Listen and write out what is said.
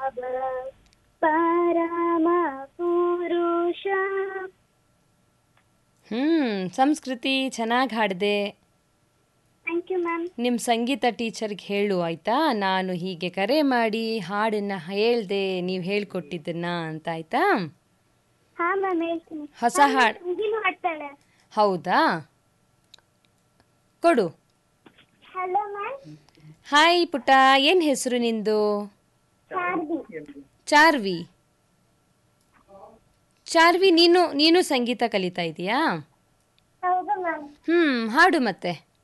ಪರಮ ಪುರುಷ ಹ್ಮ್ ಸಂಸ್ಕೃತಿ ಚೆನ್ನಾಗಿ ಹಾಡಿದೆ ಥ್ಯಾಂಕ್ ಯು ಮ್ಯಾಮ್ ನಿಮ್ಮ ಸಂಗೀತ ಟೀಚರ್ಗೆ ಹೇಳು ಆಯ್ತಾ ನಾನು ಹೀಗೆ ಕರೆ ಮಾಡಿ ಹಾಡನ್ನ ಹೇಳ್ದೆ ನೀವು ಹೇಳ್ಕೊಟ್ಟಿದ್ದನ್ನ ಅಂತ ಆಯ್ತಾ ಹಾ ಮ್ಯಾಮ್ ಹೇಳ್ತೀನಿ ಹೊಸ ಹಾಡ್ ತಂಗಿನೂ ಹಾಡ್ತಾಳೆ ಹೌದಾ ಕೊಡು ಹಲೋ ಮ್ಯಾಮ್ ಹಾಯ್ ಪುಟ್ಟ ಏನು ಹೆಸರು ನಿಂದು ಶಾರ್ದಿ ಚಾರ್ವಿ ಚಾರ್ವಿ ನೀನು ನೀನು ಸಂಗೀತ ಕಲಿತಾ ಇದೀಯಾ ಹೌದು ಮ್ಯಾಮ್ ಹ್ಮ್ ಹಾಡು ಮತ್ತೆ